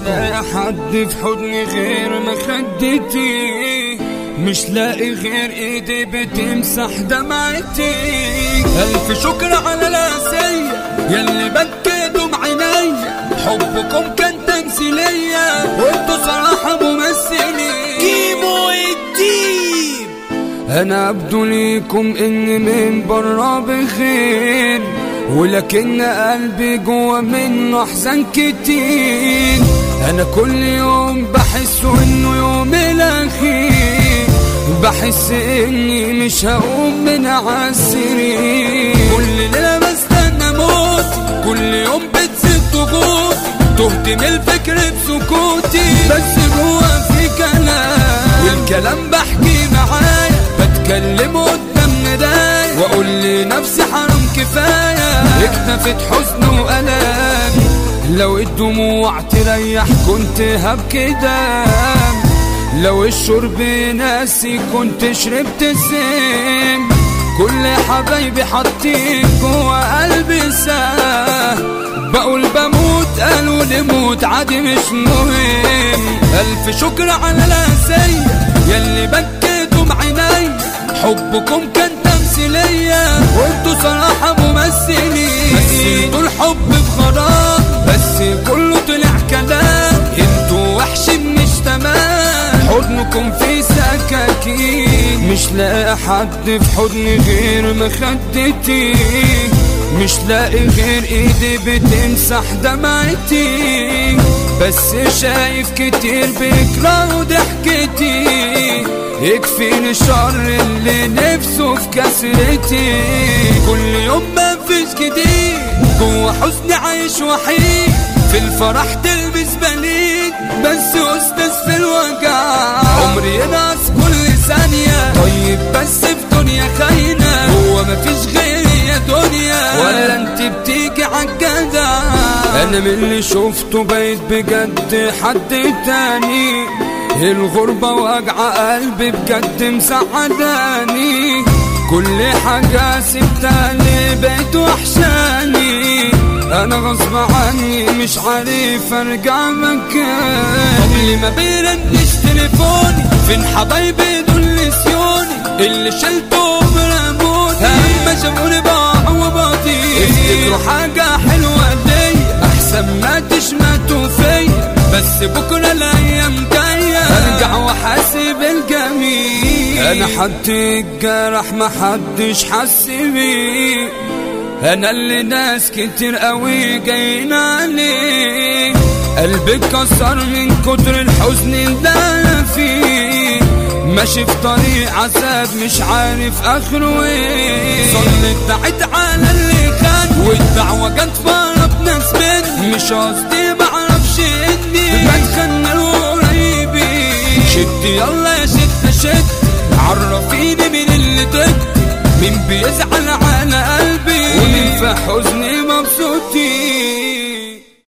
لاقي حد في حضني غير مخدتي مش لاقي غير ايدي بتمسح دمعتي الف شكر على الاسية يلي بكيتم عيني حبكم كان تمثيلية وانتوا صراحة ممثلين كيمو الديب انا ابدو ليكم اني من برا بخير ولكن قلبي جوا منه احزان كتير انا كل يوم بحس انه يوم الاخير بحس اني مش هقوم من عالسرير كل ليله بستنى موتي كل يوم بتزيد ضغوطي تهت من الفكر بسكوتي بس جوا في كلام والكلام بحكي معايا بتكلم قدام مرايا واقول لنفسي حرام كفايه اكتفت حزن والام لو الدموع تريح كنت هبكي دم لو الشرب ناسي كنت شربت السم كل حبايبي حاطين جوا قلبي ساه بقول بموت قالوا لي موت عادي مش مهم ألف شكر على الأسية يلي بكيتم عيني حبكم كان تمثيلية وانتوا صراحة ممثلين نسيتوا الحب بغرام بس كله طلع كلام انتوا وحش مش تمام حضنكم فيه سكاكين مش لاقي حد في حضني غير مخدتي مش لاقي غير ايدي بتمسح دمعتي بس شايف كتير بيكرهوا ضحكتي يكفيني الشر اللي نفسه في كسرتي كل يوم مفيش جديد جوا حزني عايش وحيد في الفرح تلبس بليد بس استاذ في الوجع عمري ينقص كل ثانية طيب بس في دنيا خاينة هو مفيش غيري يا دنيا ولا انت بتيجي عالجدع انا من اللي شفته بقيت بجد حد تاني الغربة واجعة قلبي بجد مسعداني كل حاجة سبتها لي بقيت وحشاني انا غصب عني مش عارف ارجع مكاني قبل ما بيرنش تليفوني فين حبايبي دول نسيوني اللي شلتهم رموني اما شافوني باع وباطي افتكروا حاجة حلوة دي احسن ما تشمتوا فيا بس بكرة الايام جاية ارجع واحاسب الجميل انا حد الجرح ما حدش حس بيه انا اللي ناس كتير قوي جايين عليه قلبي اتكسر من كتر الحزن اللي انا فيه ماشي في طريق عذاب مش عارف اخره ايه صليت دعيت على اللي خان والدعوة جت فرب ناس مني مش قصدي معرفش اني بتخنى قريبي شد يلا يا شد شد عرفيني مين اللي ضدي مين بيزعل على قلبي ومين في حزني مبسوطين